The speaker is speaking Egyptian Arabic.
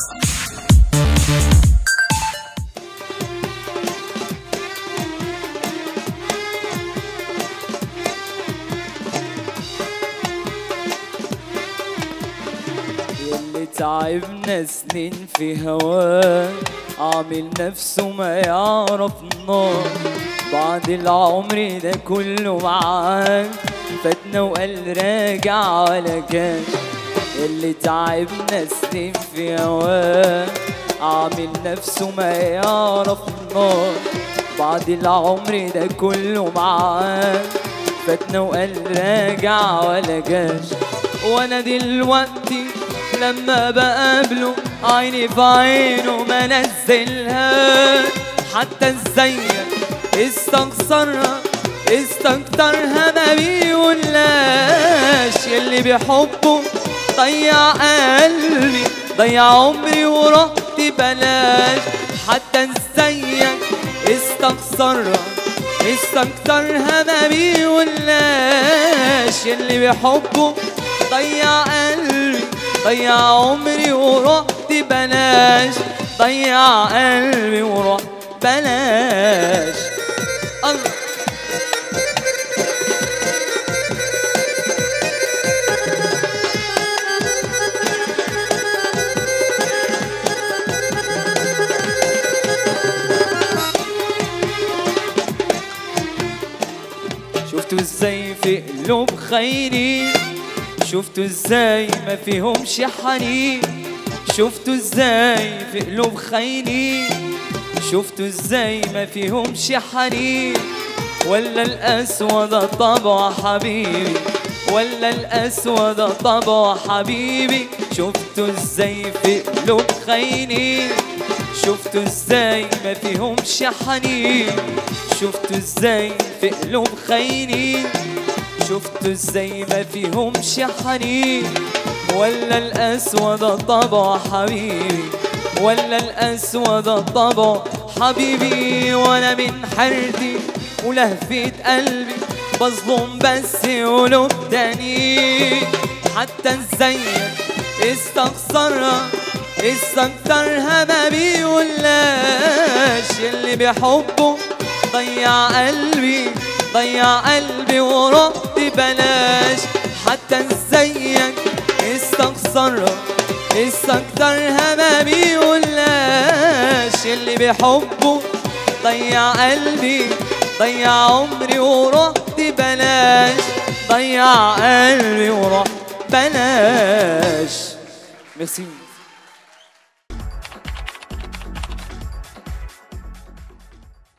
يلي تعبنا سنين في هواه عامل نفسه ما يعرف النار بعد العمر ده كله معاك فاتنا وقال راجع ولا كان اللي تعبنا سنين في هواه عامل نفسه ما يعرف النار بعد العمر ده كله معاك فاتنا وقال راجع ولا جاش وانا دلوقتي لما بقابله عيني في عينه ما نزلها حتى ازيك استخسرها استكترها ما بيقولهاش اللي بيحبه ضيع قلبي ضيع عمري ورحت بلاش حتى ازيك استخسرها استكترها ما بيقولهاش اللي بيحبه ضيع قلبي ضيع عمري ورحت بلاش ضيع قلبي ورحت بلاش الله شفتوا ازاي في قلوب خاينين شفتوا ازاي ما فيهمش حنين شفتوا ازاي في قلوب خاينين شفتوا ازاي ما فيهمش حنين ولا الاسود طبع حبيبي ولا الاسود طبع حبيبي شفتوا ازاي في قلوب خاينين شفتوا ازاي ما فيهمش حنين شفتوا ازاي في قلوب خاينين شفتوا ازاي ما فيهمش حنين ولا الاسود طبع حبيبي ولا الاسود طبع حبيبي وانا من حردي ولهفة قلبي بظلم بس قلوب تانيين حتى ازيك استخسرها استكترها ما بيقولهاش اللي بيحبه ضيع قلبي ضيع قلبي ورحت بلاش حتى ازيك استخسرها استكترها ما بيقولهاش اللي بيحبه ضيع قلبي ضيع عمري ورحت بلاش ضيع قلبي ورحت بلاش ميرسي